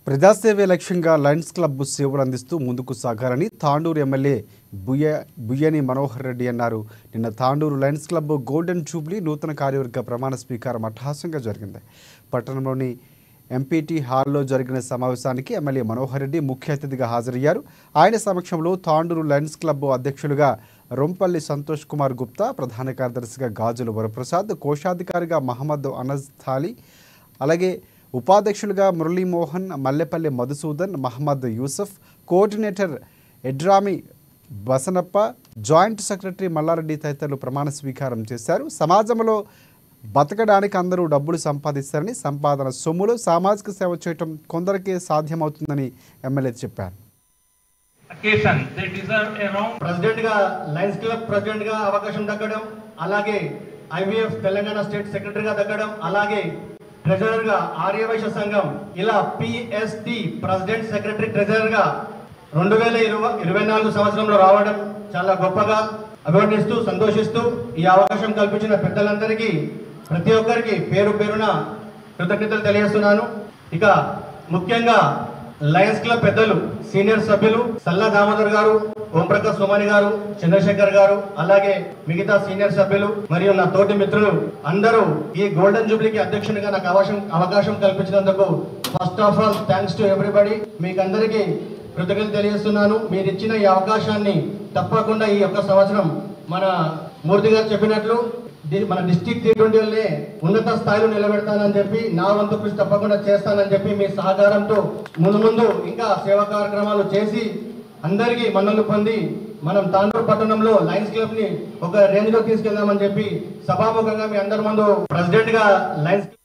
ప్రజాసేవే లక్ష్యంగా Lions club సేవలు అందిస్తూ ముందుకు సాగాలని తాండూరు ఎమ్మెల్యే బుయ్య బుయ్యని మనోహర్ రెడ్డి అన్నారు నిన్న Tandur lions club golden jubilee నూతన కార్యవర్గ ప్రమాణ స్వీకారం అట్టహాసంగా జరిగింది పట్టణంలోని ఎంపీటీ హాల్లో జరిగిన సమావేశానికి ఎమ్మెల్యే మనోహర్ రెడ్డి ముఖ్య అతిథిగా హాజరయ్యారు ఆయన సమక్షంలో తాండూరు లయన్స్ క్లబ్ అధ్యక్షులుగా రొంపల్లి సంతోష్ కుమార్ గుప్తా ప్రధాన కార్యదర్శిగా గాజుల వరప్రసాద్ కోశాధికారిగా మహమ్మద్ అనజ్ థాలి అలాగే ఉపాధ్యక్షులుగా మురళీమోహన్ మల్లెపల్లి మధుసూదన్ మహమ్మద్ యూసఫ్ కోఆర్డినేటర్ ఎడ్రామి బసనప్ప జాయింట్ సెక్రటరీ మల్లారెడ్డి తదితరులు ప్రమాణ స్వీకారం చేశారు సమాజంలో బతకడానికి అందరూ డబ్బులు సంపాదిస్తారని సంపాదన సొమ్ములు సామాజిక సేవ చేయటం కొందరికే సాధ్యమవుతుందని ఎమ్మెల్యే చెప్పారు occasion. They deserve a round president గా లయన్స్ క్లబ్ ప్రెసిడెంట్ గా అవకాశం దక్కడం అలాగే ఐవీఎఫ్ తెలంగాణ స్టేట్ సెక్రటరీగా దక్కడం అలాగే ట్రెజరర్ గా ఆర్యవైశ్య సంఘం ఇలా పిఎస్టి ప్రెసిడెంట్ సెక్రటరీ ట్రెజరర్ గా రెండు వేల ఇరవై ఇరవై నాలుగు సంవత్సరంలో రావడం చాలా గొప్పగా అభివర్ణిస్తూ సంతోషిస్తూ ఈ అవకాశం కల్పించిన పెద్దలందరికీ ప్రతి ఒక్కరికి పేరు పేరున కృతజ్ఞతలు తెలియజేస్తున్నాను ఇక ముఖ్యంగా లయన్స్ క్లబ్ పెద్దలు సీనియర్ సభ్యులు సల్లా దామోదర్ గారు ఓంప్రకాష్ సోమాని గారు చంద్రశేఖర్ గారు అలాగే మిగతా సీనియర్ సభ్యులు మరియు నా తోటి మిత్రులు అందరూ ఈ గోల్డెన్ జూబ్లీకి అధ్యక్షునిగా నాకు అవకాశం అవకాశం కల్పించినందుకు first of all thanks to everybody మీకు అందరికీ కృతజ్ఞతలు తెలియజేస్తున్నాను మీరు ఇచ్చిన ఈ అవకాశాన్ని తప్పకుండా ఈ యొక్క సంవత్సరం మన మూర్తి గారు చెప్పినట్లు డి- మన డిస్టిక్ టీ ట్వంటీలోనే ఉన్నత స్థాయిలో నిలబెడతానని చెప్పి నా వంతు కృషి తప్పకుండా చేస్తానని చెప్పి మీ సహకారంతో ముందు ముందు ఇంకా సేవా కార్యక్రమాలు చేసి అందరికీ మన్నలు పొంది మనం తాండూరు పట్టణంలో లయన్స్ క్లబ్ ని ఒక రేంజ్ లో తీసుకెళ్దామని చెప్పి సభాముఖంగా మీ అందరి ముందు ప్రెసిడెంట్ గా లయన్స్